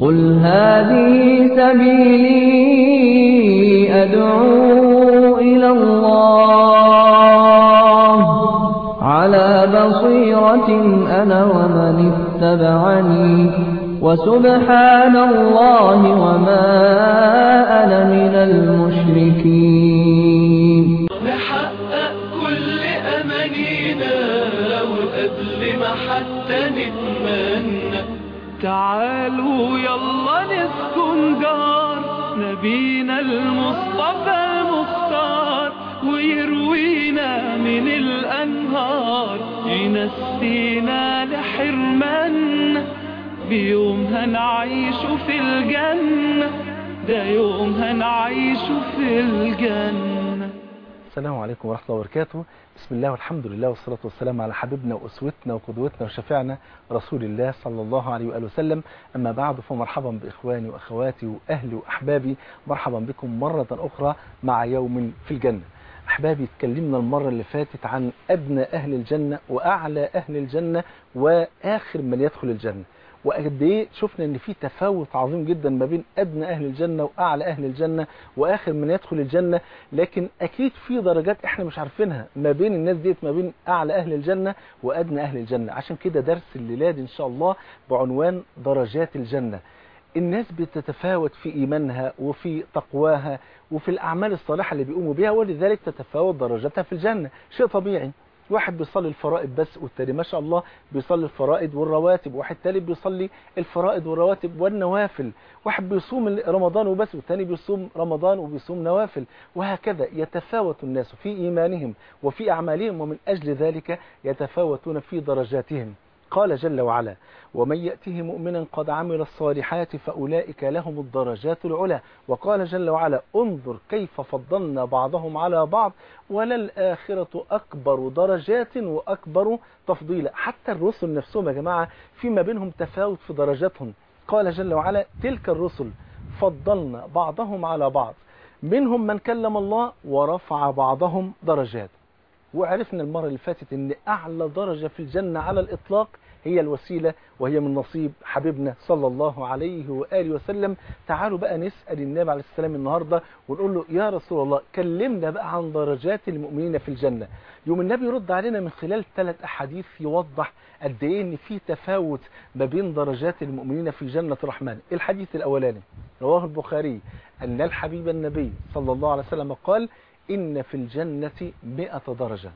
قل هذه سبيلي أدعو إلى الله على بصيرة أنا ومن اتبعني وسبحان الله وما أنا من المشركين نحقق كل أمانينا وقبل ما حتى نتمنى تعالوا يلا نسكن جار نبينا المصطفى المختار ويروينا من الأنهار ينسينا لحرمنا بيوم هنعيش في الجنة ده يوم هنعيش في الجنة السلام عليكم ورحمة الله وبركاته بسم الله والحمد لله والصلاة والسلام على حبيبنا وأسوتنا وقدوتنا وشفيعنا رسول الله صلى الله عليه وآله وسلم أما بعد فمرحبا بإخواني وأخواتي وأهلي وأحبابي مرحبا بكم مرة أخرى مع يوم في الجنة أحبابي اتكلمنا المرة اللي فاتت عن أدنى أهل الجنة وأعلى أهل الجنة وآخر من يدخل الجنة وقد ايه شفنا ان في تفاوت عظيم جدا ما بين ادنى اهل الجنه واعلى اهل الجنه واخر من يدخل الجنه لكن اكيد في درجات احنا مش عارفينها ما بين الناس ديت ما بين اعلى اهل الجنه وادنى اهل الجنه عشان كده درس الليله دي ان شاء الله بعنوان درجات الجنه الناس بتتفاوت في ايمانها وفي تقواها وفي الاعمال الصالحه اللي بيقوموا بها ولذلك تتفاوت درجاتها في الجنه شيء طبيعي واحد بيصلي الفرائض بس والتاني ما شاء الله بيصلي الفرائض والرواتب واحد تالت بيصلي الفرائض والرواتب والنوافل واحد بيصوم رمضان وبس والتاني بيصوم رمضان وبيصوم نوافل وهكذا يتفاوت الناس في إيمانهم وفي أعمالهم ومن أجل ذلك يتفاوتون في درجاتهم قال جل وعلا ومن يأته مؤمنا قد عمل الصالحات فأولئك لهم الدرجات العلى وقال جل وعلا انظر كيف فضلنا بعضهم على بعض وللآخرة أكبر درجات وأكبر تفضيلا حتى الرسل نفسهم يا جماعة فيما بينهم تفاوت في درجاتهم قال جل وعلا تلك الرسل فضلنا بعضهم على بعض منهم من كلم الله ورفع بعضهم درجات وعرفنا المرة اللي فاتت ان اعلى درجة في الجنة على الاطلاق هي الوسيلة وهي من نصيب حبيبنا صلى الله عليه وآله وسلم تعالوا بقى نسأل النبي عليه السلام النهاردة ونقول له يا رسول الله كلمنا بقى عن درجات المؤمنين في الجنة يوم النبي يرد علينا من خلال ثلاث أحاديث يوضح قد ايه ان في تفاوت ما بين درجات المؤمنين في جنة الرحمن الحديث الأولاني رواه البخاري أن الحبيب النبي صلى الله عليه وسلم قال إن في الجنة مئة درجة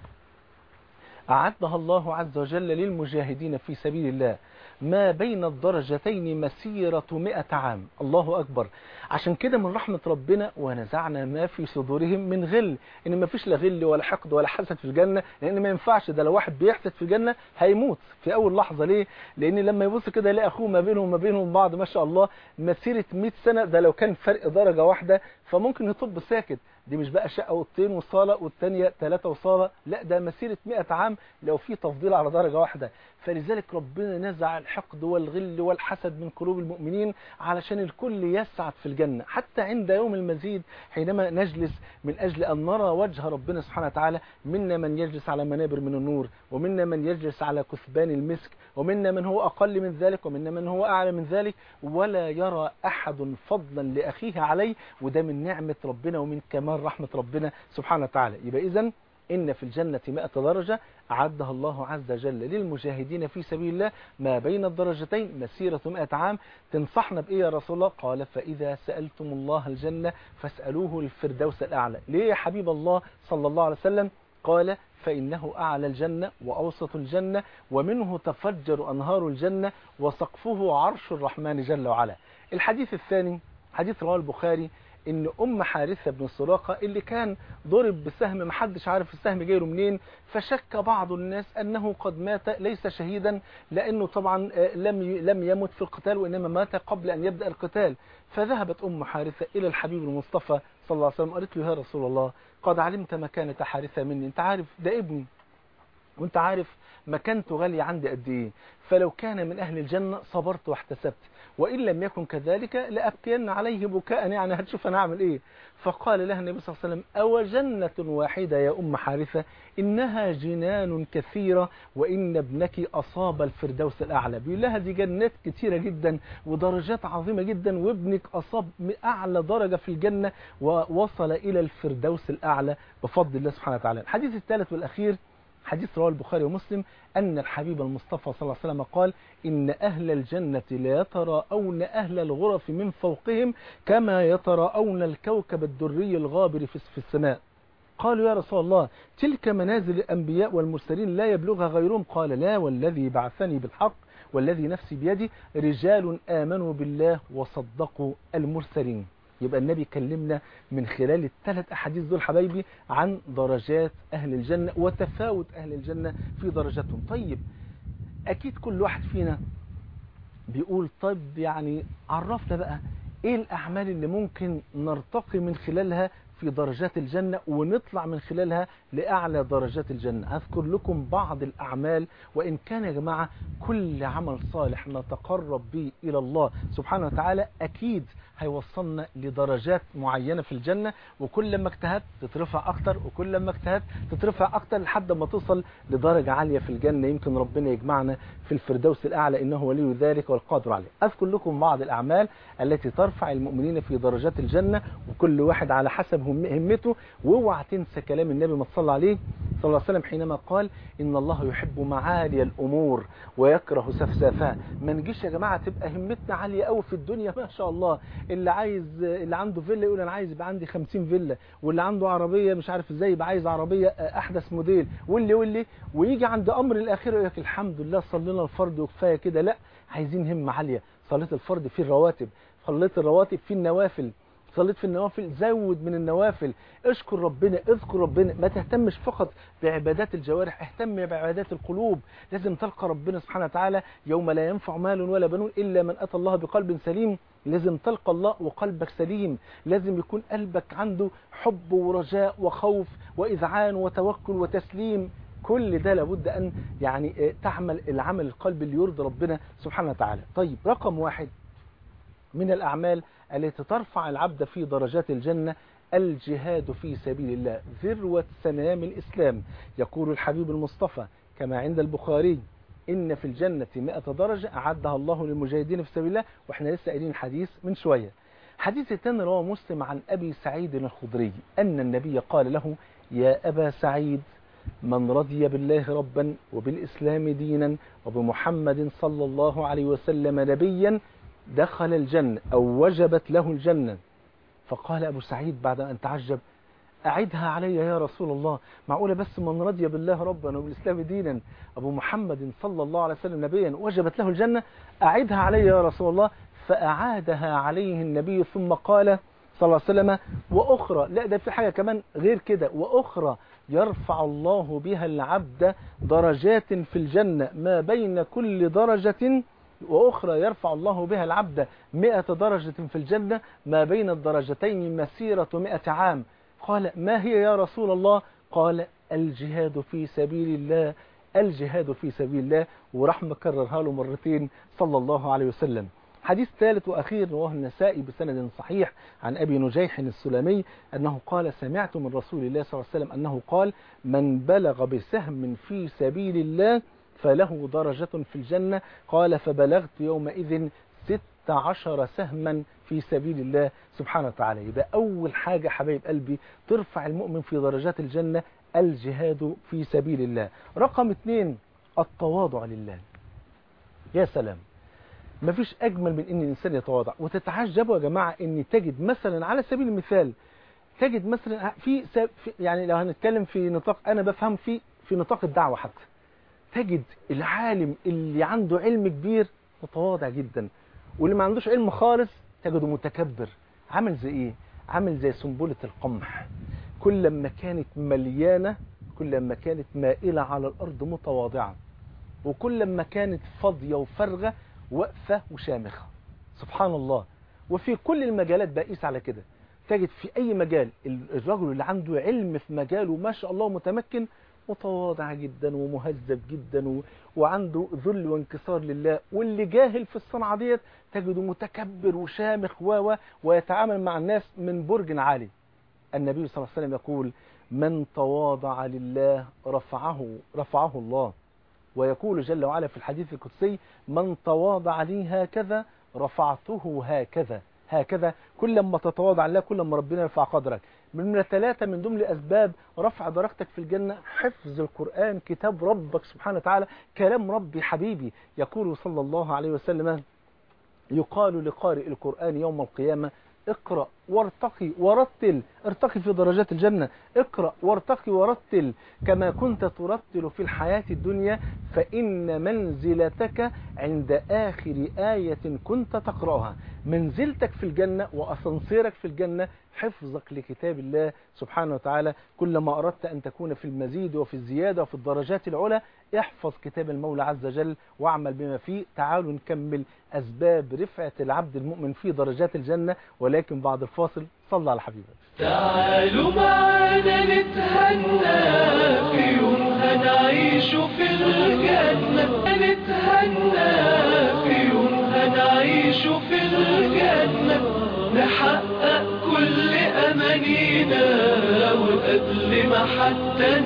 أعدها الله عز وجل للمجاهدين في سبيل الله ما بين الدرجتين مسيرة مئة عام الله أكبر عشان كده من رحمة ربنا ونزعنا ما في صدورهم من غل إن ما فيش لا غل ولا حقد ولا حسد في الجنة لأن ما ينفعش ده لو واحد بيحسد في الجنة هيموت في أول لحظة ليه لأن لما يبص كده يلاقي أخوه ما بينهم وما بينهم بعض ما شاء الله مسيرة 100 سنة ده لو كان فرق درجة واحدة فممكن يطب ساكت دي مش بقى شقة اوضتين وصالة والتانية ثلاثة وصالة لا ده مسيرة 100 عام لو في تفضيل على درجة واحدة فلذلك ربنا نزع الحقد والغل والحسد من قلوب المؤمنين علشان الكل يسعد في الجنة حتى عند يوم المزيد حينما نجلس من أجل أن نرى وجه ربنا سبحانه وتعالى منا من يجلس على منابر من النور ومنا من يجلس على كثبان المسك ومنا من هو أقل من ذلك ومنا من هو أعلى من ذلك ولا يرى أحد فضلا لأخيه عليه وده من نعمة ربنا ومن كمال رحمة ربنا سبحانه وتعالى يبقى إذن إن في الجنة مئة درجة أعدها الله عز وجل للمجاهدين في سبيل الله ما بين الدرجتين مسيرة مئة عام تنصحنا بإيه يا رسول الله قال فإذا سألتم الله الجنة فاسألوه الفردوس الأعلى ليه يا حبيب الله صلى الله عليه وسلم قال فإنه أعلى الجنة وأوسط الجنة ومنه تفجر أنهار الجنة وسقفه عرش الرحمن جل وعلا الحديث الثاني حديث رواه البخاري ان ام حارثة بن سراقة اللي كان ضرب بسهم محدش عارف السهم جايله منين فشك بعض الناس انه قد مات ليس شهيدا لانه طبعا لم لم يمت في القتال وانما مات قبل ان يبدا القتال فذهبت ام حارثة الى الحبيب المصطفى صلى الله عليه وسلم قالت له يا رسول الله قد علمت مكانة حارثة مني انت عارف ده ابني وانت عارف مكانته غالية عندي قد ايه فلو كان من اهل الجنة صبرت واحتسبت وان لم يكن كذلك لابكين عليه بكاء يعني هتشوف انا اعمل ايه فقال لها النبي صلى الله عليه وسلم او جنة واحدة يا ام حارثة انها جنان كثيرة وان ابنك اصاب الفردوس الاعلى بيقول لها دي جنات كثيرة جدا ودرجات عظيمة جدا وابنك اصاب اعلى درجة في الجنة ووصل الى الفردوس الاعلى بفضل الله سبحانه وتعالى الحديث الثالث والاخير حديث رواه البخاري ومسلم أن الحبيب المصطفى صلى الله عليه وسلم قال إن أهل الجنة لا يتراءون أهل الغرف من فوقهم كما يتراءون الكوكب الدري الغابر في السماء قالوا يا رسول الله تلك منازل الأنبياء والمرسلين لا يبلغها غيرهم قال لا والذي بعثني بالحق والذي نفسي بيدي رجال آمنوا بالله وصدقوا المرسلين يبقى النبي كلمنا من خلال الثلاث أحاديث دول حبايبي عن درجات أهل الجنة وتفاوت أهل الجنة في درجاتهم طيب أكيد كل واحد فينا بيقول طيب يعني عرفنا بقى إيه الأعمال اللي ممكن نرتقي من خلالها في درجات الجنة ونطلع من خلالها لأعلى درجات الجنة أذكر لكم بعض الأعمال وإن كان يا جماعة كل عمل صالح نتقرب به إلى الله سبحانه وتعالى أكيد هيوصلنا لدرجات معينة في الجنة وكل ما اجتهدت تترفع أكتر وكل ما اجتهدت تترفع أكتر لحد ما توصل لدرجة عالية في الجنة يمكن ربنا يجمعنا في الفردوس الأعلى إنه ولي ذلك والقادر عليه أذكر لكم بعض الأعمال التي ترفع المؤمنين في درجات الجنة وكل واحد على حسب همته واوعى تنسى كلام النبي ما صلى عليه صلى الله عليه وسلم حينما قال إن الله يحب معالي الأمور ويكره سفسافها ما نجيش يا جماعة تبقى همتنا عالية قوي في الدنيا ما شاء الله اللي عايز اللي عنده فيلا يقول أنا عايز يبقى عندي 50 فيلا واللي عنده عربية مش عارف ازاي يبقى عايز عربية أحدث موديل واللي واللي ويجي عند أمر الآخرة يقول لك الحمد لله صلينا الفرد وكفاية كده لا عايزين همة عالية صليت الفرد في الرواتب صليت الرواتب في النوافل صليت في النوافل زود من النوافل اشكر ربنا اذكر ربنا ما تهتمش فقط بعبادات الجوارح اهتم بعبادات القلوب لازم تلقى ربنا سبحانه وتعالى يوم لا ينفع مال ولا بنون إلا من أتى الله بقلب سليم لازم تلقى الله وقلبك سليم لازم يكون قلبك عنده حب ورجاء وخوف وإذعان وتوكل وتسليم كل ده لابد أن يعني تعمل العمل القلب اللي يرضي ربنا سبحانه وتعالى طيب رقم واحد من الأعمال التي ترفع العبد في درجات الجنة الجهاد في سبيل الله ذروة سنام الإسلام يقول الحبيب المصطفى كما عند البخاري إن في الجنة مئة درجة أعدها الله للمجاهدين في سبيل الله وإحنا لسه قايلين حديث من شوية حديث الثاني رواه مسلم عن أبي سعيد الخضري أن النبي قال له يا أبا سعيد من رضي بالله ربا وبالإسلام دينا وبمحمد صلى الله عليه وسلم نبيا دخل الجنة أو وجبت له الجنة فقال أبو سعيد بعد أن تعجب أعدها علي يا رسول الله معقولة بس من رضي بالله ربا وبالإسلام دينا أبو محمد صلى الله عليه وسلم نبيا وجبت له الجنة أعدها علي يا رسول الله فأعادها عليه النبي ثم قال صلى الله عليه وسلم وأخرى لا ده في حاجة كمان غير كده وأخرى يرفع الله بها العبد درجات في الجنة ما بين كل درجة وأخرى يرفع الله بها العبد مئة درجة في الجنة ما بين الدرجتين مسيرة مئة عام قال ما هي يا رسول الله قال الجهاد في سبيل الله الجهاد في سبيل الله ورحمة كررها له مرتين صلى الله عليه وسلم حديث ثالث وأخير رواه النسائي بسند صحيح عن أبي نجيح السلمي أنه قال سمعت من رسول الله صلى الله عليه وسلم أنه قال من بلغ بسهم في سبيل الله فله درجة في الجنة قال فبلغت يومئذ ست عشر سهما في سبيل الله سبحانه وتعالى يبقى أول حاجة حبايب قلبي ترفع المؤمن في درجات الجنة الجهاد في سبيل الله رقم اثنين التواضع لله يا سلام مفيش أجمل من أن الإنسان يتواضع وتتعجبوا يا جماعة أن تجد مثلا على سبيل المثال تجد مثلا في يعني لو هنتكلم في نطاق أنا بفهم في في نطاق الدعوة حتى تجد العالم اللي عنده علم كبير متواضع جدا واللي ما عندوش علم خالص تجده متكبر عامل زي ايه عامل زي سنبلة القمح كل ما كانت مليانة كل ما كانت مائلة على الأرض متواضعة وكل ما كانت فاضية وفارغة واقفة وشامخة سبحان الله وفي كل المجالات بقيس على كده تجد في أي مجال الرجل اللي عنده علم في مجاله ما شاء الله متمكن متواضع جدا ومهذب جدا و... وعنده ذل وانكسار لله واللي جاهل في الصنعة ديت تجده متكبر وشامخ و ويتعامل مع الناس من برج عالي النبي صلى الله عليه وسلم يقول من تواضع لله رفعه رفعه الله ويقول جل وعلا في الحديث القدسي من تواضع لي هكذا رفعته هكذا هكذا كل ما تتواضع لله كل ما ربنا يرفع قدرك من ثلاثة من ضمن أسباب رفع درجتك في الجنة حفظ القرآن كتاب ربك سبحانه وتعالى كلام ربي حبيبي يقول صلى الله عليه وسلم يقال لقارئ القرآن يوم القيامة اقرأ وارتقي ورتل ارتقي في درجات الجنة اقرأ وارتقي ورتل كما كنت ترتل في الحياة الدنيا فإن منزلتك عند آخر آية كنت تقرأها منزلتك في الجنة وأسانسيرك في الجنة حفظك لكتاب الله سبحانه وتعالى كلما أردت أن تكون في المزيد وفي الزيادة وفي الدرجات العلى احفظ كتاب المولى عز وجل واعمل بما فيه تعالوا نكمل أسباب رفعة العبد المؤمن في درجات الجنة ولكن بعد الفاصل صلى على حبيبك تعالوا معانا نتهنى في يوم هنعيش في الجنة نتهنى في يوم هنعيش في الجنة نحقق كل أمانينا وقبل ما حتى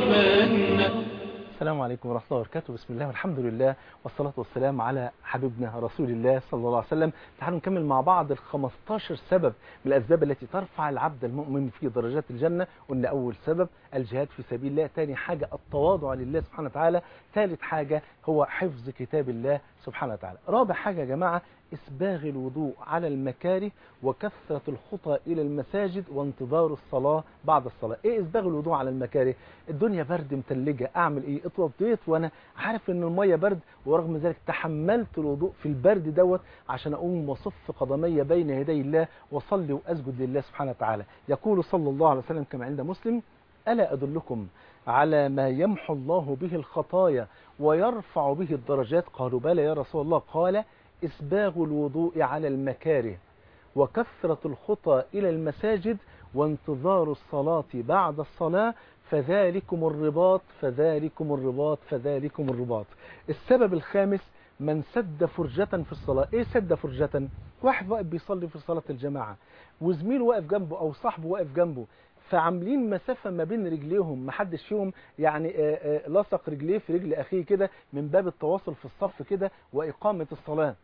نتمنى السلام عليكم ورحمة الله وبركاته بسم الله والحمد لله والصلاة والسلام على حبيبنا رسول الله صلى الله عليه وسلم تعالوا نكمل مع بعض ال 15 سبب من الأسباب التي ترفع العبد المؤمن في درجات الجنة قلنا أول سبب الجهاد في سبيل الله ثاني حاجة التواضع لله سبحانه وتعالى ثالث حاجة هو حفظ كتاب الله سبحانه وتعالى رابع حاجة يا جماعة إسباغ الوضوء على المكاره وكثرة الخطى إلى المساجد وانتظار الصلاة بعد الصلاة إيه إسباغ الوضوء على المكاره الدنيا برد متلجة أعمل إيه اتوضيت وأنا عارف إن المية برد ورغم ذلك تحملت الوضوء في البرد دوت عشان أقوم وصف قدمي بين يدي الله وصلي وأسجد لله سبحانه وتعالى يقول صلى الله عليه وسلم كما عند مسلم ألا أدلكم على ما يمحو الله به الخطايا ويرفع به الدرجات قالوا بلى يا رسول الله قال إسباغ الوضوء على المكاره وكثرة الخطى إلى المساجد وانتظار الصلاة بعد الصلاة فذلكم الرباط فذلكم الرباط فذلكم الرباط السبب الخامس من سد فرجة في الصلاة ايه سد فرجة واحد واقف بيصلي في صلاة الجماعة وزميله واقف جنبه او صاحبه واقف جنبه فعاملين مسافة ما بين رجليهم محدش فيهم يعني آآ آآ لصق رجليه في رجل اخيه كده من باب التواصل في الصف كده واقامة الصلاة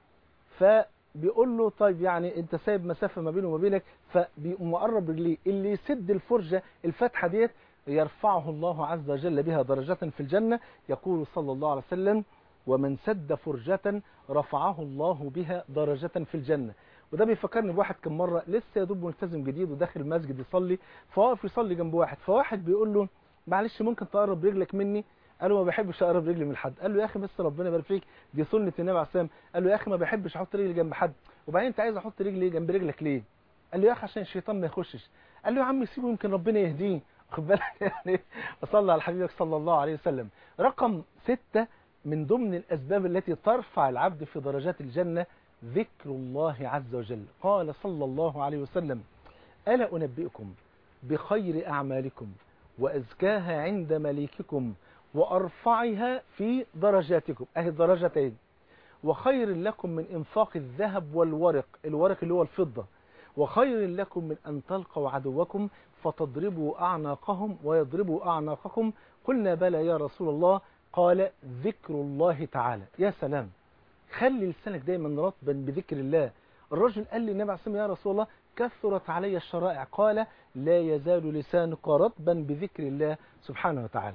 فبيقول له طيب يعني انت سايب مسافة ما بينه وما بينك فبيقوم مقرب رجليه اللي يسد الفرجة الفتحة ديت يرفعه الله عز وجل بها درجة في الجنة يقول صلى الله عليه وسلم ومن سد فرجة رفعه الله بها درجة في الجنة وده بيفكرني بواحد كم مرة لسه يا دوب ملتزم جديد وداخل المسجد يصلي فواقف يصلي جنب واحد فواحد بيقول له معلش ممكن تقرب رجلك مني قال له ما بحبش اقرب رجلي من حد قال له يا اخي بس ربنا يبارك فيك دي سنه النبي عليه السلام قال له يا اخي ما بحبش احط رجلي جنب حد وبعدين انت عايز احط رجلي جنب رجلك ليه قال له يا اخي عشان الشيطان ما يخشش قال له يا عم سيبه يمكن ربنا يهديه خد بالك يعني وصلى على حبيبك صلى الله عليه وسلم رقم ستة من ضمن الأسباب التي ترفع العبد في درجات الجنة ذكر الله عز وجل قال صلى الله عليه وسلم ألا أنبئكم بخير أعمالكم وأزكاها عند مليككم وأرفعها في درجاتكم أهي درجتين وخير لكم من إنفاق الذهب والورق الورق اللي هو الفضة وخير لكم من أن تلقوا عدوكم فتضربوا أعناقهم ويضربوا أعناقكم قلنا بلى يا رسول الله قال ذكر الله تعالى يا سلام خلي لسانك دايما رطبا بذكر الله الرجل قال لي النبي عليه الصلاة يا رسول الله كثرت علي الشرائع قال لا يزال لسانك رطبا بذكر الله سبحانه وتعالى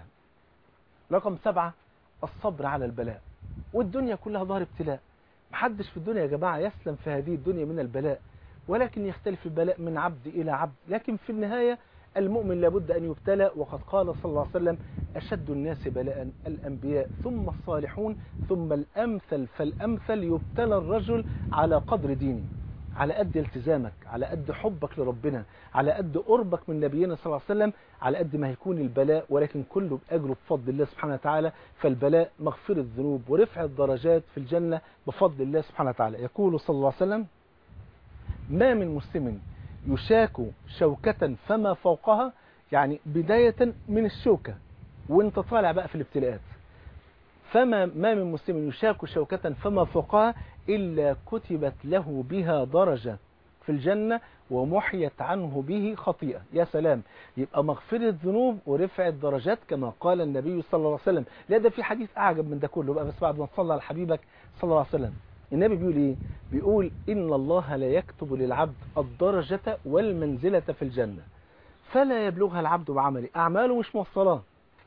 رقم سبعة الصبر على البلاء والدنيا كلها ظهر ابتلاء محدش في الدنيا يا جماعة يسلم في هذه الدنيا من البلاء ولكن يختلف البلاء من عبد إلى عبد لكن في النهاية المؤمن لابد أن يبتلى وقد قال صلى الله عليه وسلم أشد الناس بلاء الأنبياء ثم الصالحون ثم الأمثل فالأمثل يبتلى الرجل على قدر دينه على قد التزامك على قد حبك لربنا على قد قربك من نبينا صلى الله عليه وسلم على قد ما هيكون البلاء ولكن كله بأجره بفضل الله سبحانه وتعالى فالبلاء مغفرة الذنوب ورفع الدرجات في الجنة بفضل الله سبحانه وتعالى يقول صلى الله عليه وسلم ما من مسلم يشاك شوكة فما فوقها يعني بداية من الشوكة وانت طالع بقى في الابتلاءات فما ما من مسلم يشاك شوكة فما فوقها إلا كتبت له بها درجة في الجنة ومحيت عنه به خطيئة يا سلام يبقى مغفرة ذنوب ورفع الدرجات كما قال النبي صلى الله عليه وسلم لا ده في حديث أعجب من ده كله بقى بس بعد ما تصلى على حبيبك صلى الله عليه وسلم النبي بيقول ايه بيقول إن الله لا يكتب للعبد الدرجة والمنزلة في الجنة فلا يبلغها العبد بعمله أعماله مش موصلاه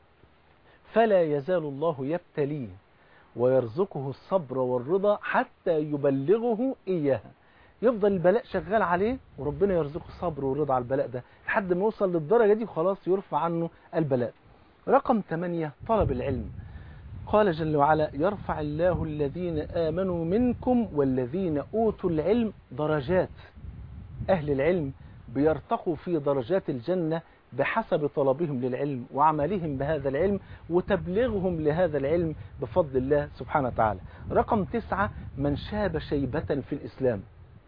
فلا يزال الله يبتليه ويرزقه الصبر والرضا حتى يبلغه إياها يفضل البلاء شغال عليه وربنا يرزقه الصبر والرضا على البلاء ده لحد ما يوصل للدرجة دي خلاص يرفع عنه البلاء رقم 8 طلب العلم قال جل وعلا يرفع الله الذين آمنوا منكم والذين أوتوا العلم درجات أهل العلم بيرتقوا في درجات الجنة بحسب طلبهم للعلم وعملهم بهذا العلم وتبليغهم لهذا العلم بفضل الله سبحانه وتعالى رقم تسعة من شاب شيبة في الإسلام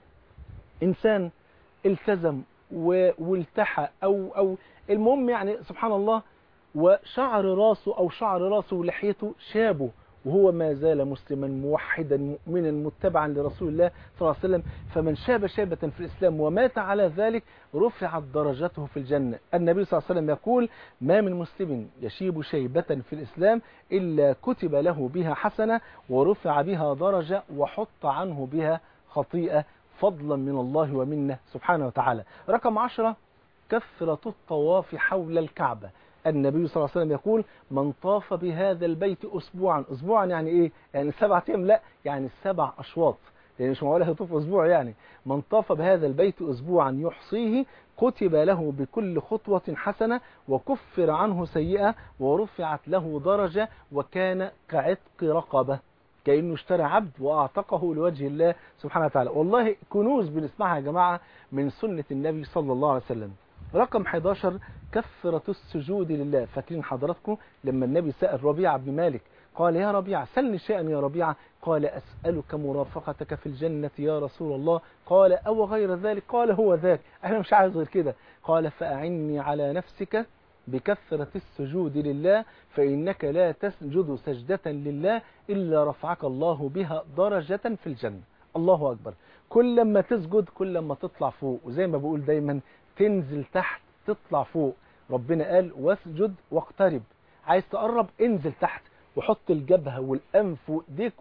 إنسان التزم والتحى أو, أو المهم يعني سبحان الله وشعر راسه أو شعر راسه ولحيته شابه وهو ما زال مسلما موحدا مؤمنا متبعا لرسول الله صلى الله عليه وسلم فمن شاب شابة في الإسلام ومات على ذلك رفعت درجته في الجنة النبي صلى الله عليه وسلم يقول ما من مسلم يشيب شيبة في الإسلام إلا كتب له بها حسنة ورفع بها درجة وحط عنه بها خطيئة فضلا من الله ومنه سبحانه وتعالى رقم عشرة كثرة الطواف حول الكعبة النبي صلى الله عليه وسلم يقول من طاف بهذا البيت أسبوعا أسبوعا يعني إيه؟ يعني سبعة أيام لا يعني سبع أشواط يعني مش معقول يطوف أسبوع يعني من طاف بهذا البيت أسبوعا يحصيه كتب له بكل خطوة حسنة وكفر عنه سيئة ورفعت له درجة وكان كعتق رقبة كأنه اشترى عبد وأعتقه لوجه الله سبحانه وتعالى والله كنوز بنسمعها يا جماعة من سنة النبي صلى الله عليه وسلم رقم 11 كثرة السجود لله فاكرين حضراتكم لما النبي سأل ربيعة بن مالك قال يا ربيعة سلني شيئا يا ربيعة قال أسألك مرافقتك في الجنة يا رسول الله قال أو غير ذلك قال هو ذاك أنا مش عايز غير كده قال فأعني على نفسك بكثرة السجود لله فإنك لا تسجد سجدة لله إلا رفعك الله بها درجة في الجنة الله أكبر كل ما تسجد كل ما تطلع فوق وزي ما بقول دايما تنزل تحت تطلع فوق ربنا قال واسجد واقترب عايز تقرب انزل تحت وحط الجبهة والأنف وإيديك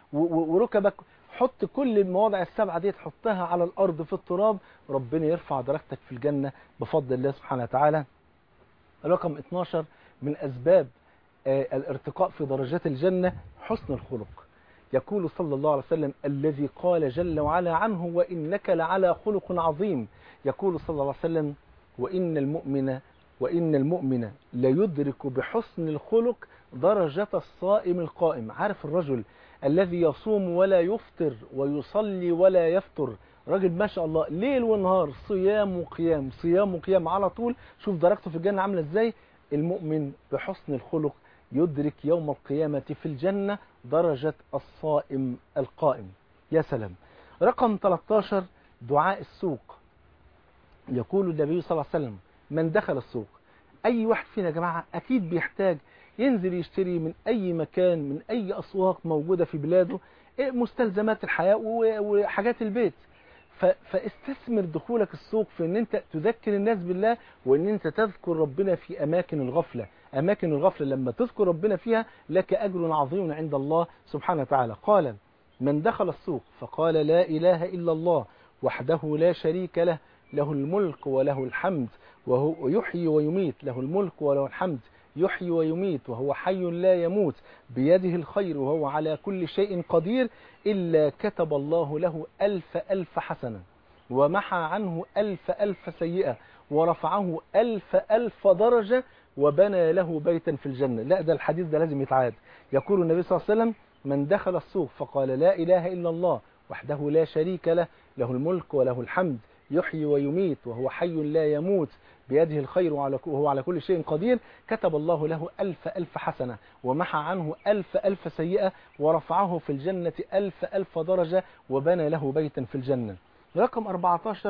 وركبك حط كل المواضع السبعة دي تحطها على الأرض في التراب ربنا يرفع درجتك في الجنة بفضل الله سبحانه وتعالى رقم 12 من أسباب الارتقاء في درجات الجنة حسن الخلق يقول صلى الله عليه وسلم الذي قال جل وعلا عنه وإنك لعلى خلق عظيم يقول صلى الله عليه وسلم وإن المؤمن وإن المؤمن ليدرك بحسن الخلق درجة الصائم القائم عارف الرجل الذي يصوم ولا يفطر ويصلي ولا يفطر راجل ما شاء الله ليل ونهار صيام وقيام صيام وقيام على طول شوف درجته في الجنة عاملة ازاي المؤمن بحسن الخلق يدرك يوم القيامة في الجنة درجة الصائم القائم يا سلام رقم 13 دعاء السوق يقول النبي صلى الله عليه وسلم من دخل السوق أي واحد فينا يا جماعة أكيد بيحتاج ينزل يشتري من أي مكان من أي أسواق موجودة في بلاده مستلزمات الحياة وحاجات البيت فاستثمر دخولك السوق في ان انت تذكر الناس بالله وان انت تذكر ربنا في اماكن الغفلة اماكن الغفلة لما تذكر ربنا فيها لك اجر عظيم عند الله سبحانه وتعالى قال من دخل السوق فقال لا اله الا الله وحده لا شريك له له الملك وله الحمد وهو يحيي ويميت له الملك وله الحمد يحيي ويميت وهو حي لا يموت بيده الخير وهو على كل شيء قدير إلا كتب الله له ألف ألف حسنة ومحى عنه ألف ألف سيئة ورفعه ألف ألف درجة وبنى له بيتا في الجنة لا ده الحديث ده لازم يتعاد يقول النبي صلى الله عليه وسلم من دخل السوق فقال لا إله إلا الله وحده لا شريك له له الملك وله الحمد يحيي ويميت وهو حي لا يموت بيده الخير وهو على كل شيء قدير كتب الله له ألف ألف حسنة ومحى عنه ألف ألف سيئة ورفعه في الجنة ألف ألف درجة وبنى له بيتا في الجنة رقم 14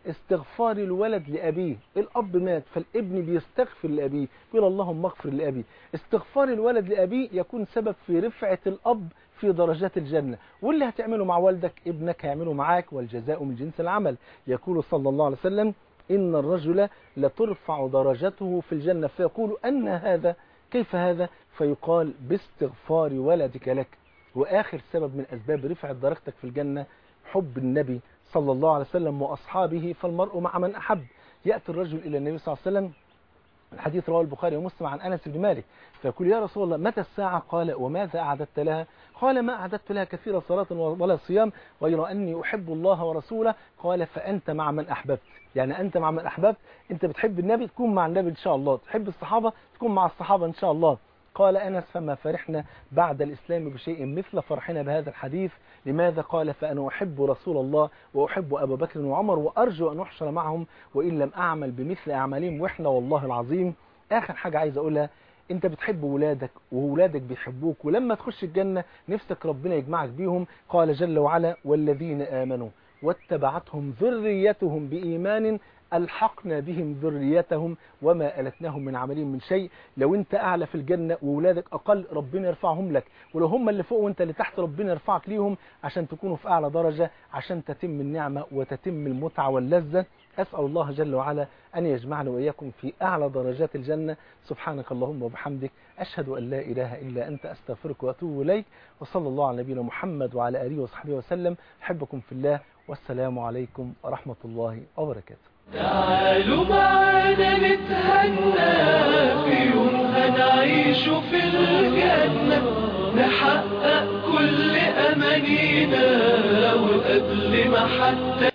استغفار الولد لأبيه الأب مات فالابن بيستغفر لأبيه يقول اللهم اغفر لأبي استغفار الولد لأبيه يكون سبب في رفعة الأب في درجات الجنة واللي هتعمله مع والدك ابنك هيعمله معاك والجزاء من جنس العمل يقول صلى الله عليه وسلم إن الرجل لترفع درجته في الجنة فيقول أن هذا كيف هذا فيقال باستغفار ولدك لك وآخر سبب من أسباب رفع درجتك في الجنة حب النبي صلى الله عليه وسلم وأصحابه فالمرء مع من أحب يأتي الرجل إلى النبي صلى الله عليه وسلم الحديث رواه البخاري ومسلم عن أنس بن مالك فيقول يا رسول الله متى الساعة قال وماذا أعددت لها قال ما أعددت لها كثير صلاة ولا صيام غير أني أحب الله ورسوله قال فأنت مع من أحببت يعني أنت مع من أحببت أنت بتحب النبي تكون مع النبي إن شاء الله تحب الصحابة تكون مع الصحابة إن شاء الله قال أنس فما فرحنا بعد الإسلام بشيء مثل فرحنا بهذا الحديث لماذا قال فأنا أحب رسول الله وأحب أبا بكر وعمر وأرجو أن أحشر معهم وإن لم أعمل بمثل أعمالهم وإحنا والله العظيم آخر حاجة عايز أقولها انت بتحب ولادك وولادك بيحبوك ولما تخش الجنة نفسك ربنا يجمعك بيهم قال جل وعلا والذين آمنوا واتبعتهم ذريتهم بإيمان ألحقنا بهم ذريتهم وما ألتناهم من عملهم من شيء لو انت أعلى في الجنة وولادك أقل ربنا يرفعهم لك ولو هم اللي فوق وانت اللي تحت ربنا يرفعك ليهم عشان تكونوا في أعلى درجة عشان تتم النعمة وتتم المتعة واللذة أسأل الله جل وعلا أن يجمعنا وإياكم في أعلى درجات الجنة سبحانك اللهم وبحمدك أشهد أن لا إله إلا أنت أستغفرك وأتوب إليك وصلى الله على نبينا محمد وعلى آله وصحبه وسلم أحبكم في الله والسلام عليكم ورحمة الله وبركاته تعالوا معانا نتهنى في يوم هنعيش في الجنة نحقق كل أمانينا وقبل ما حتى